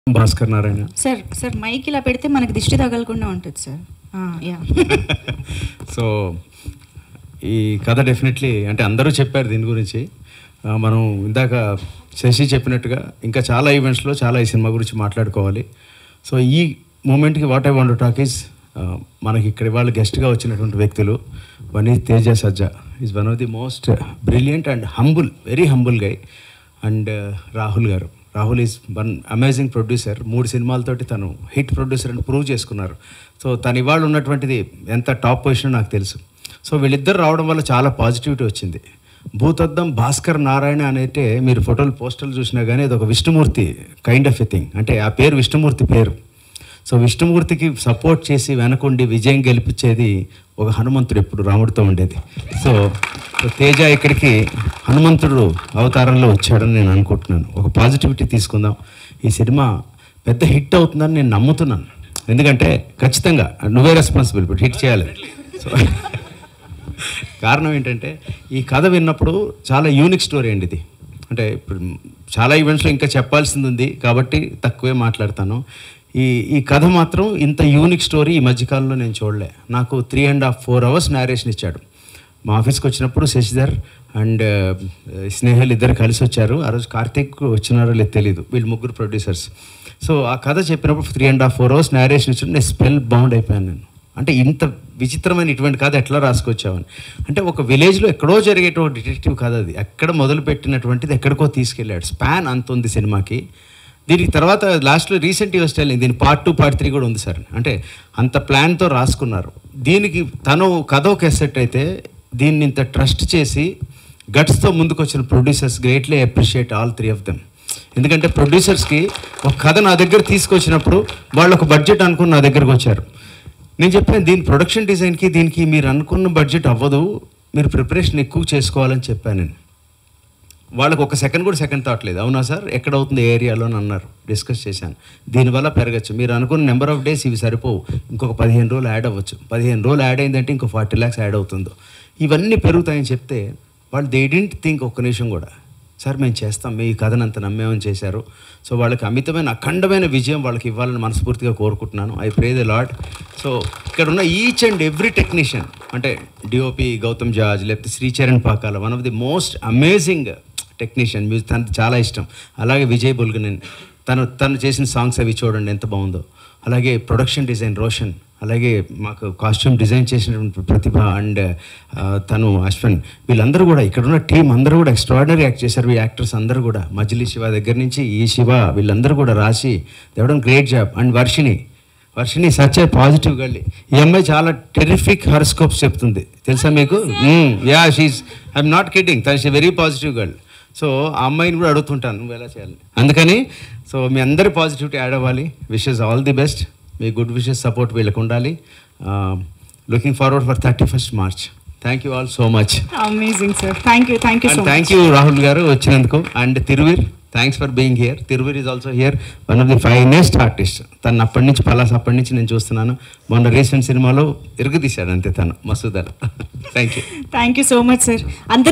Bhaskar Narayana sir sir mic ఇలా పెడితే మనకి దిష్టి తగలకుండా ఉంటుంది సార్ ఆ, యా సో ఈ కథ డెఫినెట్లీ అంటే అందరూ చెప్పారు దీని గురించి ఆ, మనం ఇందాక శశి చెప్పినట్టుగా ఇంకా చాలా ఈవెంట్స్లో చాలా ఈ సినిమా గురించి మాట్లాడుకోవాలి సో ఈ మూమెంట్కి what I want talk is మనకి ఇక్కడ ఇవాళ గెస్ట్గా వచ్చినటువంటి వ్యక్తులు one is Teja Sajja is one of the most brilliant and humble very humble guy and Rahul garu Rahul is one amazing producer మూడు సినిమాలతోటి తను హిట్ ప్రొడ్యూసర్ అని ప్రూవ్ చేసుకున్నారు సో తను ఇవాళ ఉన్నటువంటిది ఎంత టాప్ పొజిషన్ నాకు తెలుసు సో వీళ్ళిద్దరు రావడం వల్ల చాలా పాజిటివిటీ వచ్చింది భూతద్దం భాస్కర్ నారాయణ అనేది మీరు ఫోటోలు పోస్టర్లు చూసినా కానీ అది ఒక Vishnumurthy kind of a thing అంటే ఆ పేరు విష్ణుమూర్తి పేరు సో విష్ణుమూర్తికి సపోర్ట్ చేసి వెనకుండి విజయం గెలిపించేది ఒక హనుమంతుడు ఎప్పుడు రాముడితో ఉండేది సో సో తేజ ఇక్కడికి హనుమంతుడు అవతారంలో వచ్చాడని నేను అనుకుంటున్నాను ఒక పాజిటివిటీ తీసుకుందాం ఈ సినిమా పెద్ద హిట్ అవుతుందని నేను నమ్ముతున్నాను ఎందుకంటే ఖచ్చితంగా నువ్వే రెస్పాన్సిబుల్ హిట్ చేయాలి సో కారణం ఏంటంటే ఈ కథ విన్నప్పుడు చాలా యూనిక్ స్టోరీ అండి ఇది అంటే ఇప్పుడు చాలా ఈవెంట్స్లో ఇంకా చెప్పాల్సింది ఉంది కాబట్టి తక్కువే మాట్లాడతాను ఈ ఈ కథ మాత్రం ఇంత యూనిక్ స్టోరీ ఈ మధ్యకాలంలో నేను చూడలే నాకు three and half four hours narration ఇచ్చాడు మా ఆఫీస్కి వచ్చినప్పుడు శశిధర్ అండ్ స్నేహల్ ఇద్దరు కలిసి వచ్చారు ఆ రోజు కార్తీక్ వచ్చినారో లేదు తెలియదు వీళ్ళు ముగ్గురు ప్రొడ్యూసర్స్ సో ఆ కథ చెప్పినప్పుడు three and half four hours narration ఇచ్చి నేను స్పెల్ బౌండ్ అయిపోయాను నేను అంటే ఇంత విచిత్రమైన ఇటువంటి కథ ఎట్లా రాసుకొచ్చావని అంటే ఒక విలేజ్లో ఎక్కడో జరిగేటువంటి డిటెక్టివ్ కథ అది ఎక్కడ మొదలు పెట్టినటువంటిది ఎక్కడికో తీసుకెళ్ళాడు స్పాన్ అంత ఉంది సినిమాకి దీనికి తర్వాత లాస్ట్లో రీసెంట్ యూస్ టెల్లింగ్ దీని పార్ట్ టూ పార్ట్ త్రీ కూడా ఉంది సార్ అంటే అంత ప్లాన్తో రాసుకున్నారు దీనికి తను కథ ఒక ఎసెట్ అయితే దీన్ని ఇంత ట్రస్ట్ చేసి గట్స్తో ముందుకు వచ్చిన producers greatly appreciate all three of them ఎందుకంటే ప్రొడ్యూసర్స్కి ఒక కథ నా దగ్గర తీసుకొచ్చినప్పుడు వాళ్ళు ఒక బడ్జెట్ అనుకుని నా దగ్గరకు వచ్చారు నేను చెప్పాను దీని ప్రొడక్షన్ డిజైన్కి దీనికి మీరు అనుకున్న బడ్జెట్ అవ్వదు మీరు ప్రిపరేషన్ ఎక్కువ చేసుకోవాలని చెప్పాను నేను వాళ్ళకి ఒక సెకండ్ కూడా సెకండ్ థాట్ లేదు అవునా సార్ ఎక్కడ అవుతుంది ఏ ఏరియాలో అని అన్నారు డిస్కస్ చేశాను దీనివల్ల పెరగచ్చు మీరు అనుకున్న నెంబర్ ఆఫ్ డేస్ ఇవి సరిపోవు ఇంకొక పదిహేను రోజులు యాడ్ అవ్వచ్చు పదిహేను రోజులు యాడ్ అయిందంటే ఇంకో ఫార్టీ ల్యాక్స్ యాడ్ అవుతుందో ఇవన్నీ పెరుగుతాయని చెప్తే వాళ్ళు దే డింట్ థింక్ ఒక్క నిమిషం కూడా సార్ మేము చేస్తాం మీ కథను అంత నమ్మేమని చేశారు సో వాళ్ళకి అమితమైన అఖండమైన విజయం వాళ్ళకి ఇవ్వాలని మనస్ఫూర్తిగా కోరుకుంటున్నాను I pray the lord so ఇక్కడ ఉన్న ఈచ్ అండ్ ఎవ్రీ టెక్నీషియన్ అంటే డిఓపి గౌతమ్ జాజ్ లేకపోతే Sricharan Pakala one of the most amazing technician music తనకు చాలా ఇష్టం అలాగే విజయ్ బుల్గనన్ తను తను చేసిన సాంగ్స్ అవి చూడండి ఎంత బాగుందో అలాగే ప్రొడక్షన్ డిజైన్ రోషన్ అలాగే మాకు కాస్ట్యూమ్ డిజైన్ చేసినటువంటి ప్రతిభ అండ్ తను అశ్వన్ వీళ్ళందరూ కూడా ఇక్కడ ఉన్న టీం అందరూ కూడా ఎక్స్ట్రాడినరీ యాక్ట్ చేశారు ఈ యాక్టర్స్ అందరూ కూడా మజిలీ శివ దగ్గర నుంచి ఈ శివ వీళ్ళందరూ కూడా రాసి దేవడం great job and Varshini Varshini such a positive girl ఈ అమ్మాయి చాలా టెరిఫిక్ హర్స్కోప్స్ చెప్తుంది తెలుసా మీకు yeah she's I'm not kidding తన వెరీ పాజిటివ్ గర్ల్ సో ఆ అమ్మాయిని కూడా అడుగుతుంటాను నువ్వు ఎలా చేయాలి అందుకని సో మీ అందరి పాజిటివిటీ యాడ్ అవ్వాలి విషెస్ ఆల్ ది బెస్ట్ మీ గుడ్ విషెస్ సపోర్ట్ వీళ్ళకి ఉండాలి looking forward for thirty first March thank you all so much amazing sir thank you thank you so and much thank you Rahul garu వచ్చినందుకు and Thiruveer thanks for being here Thiruveer is also here one of the finest artist తను అప్పటి నుంచి పలాస్ అప్పటి నుంచి నేను చూస్తున్నాను మొన్న recent సినిమాలో ఇరుగు తీశాడు అంతే తను మసూదర్ thank you thank you so much sir అంత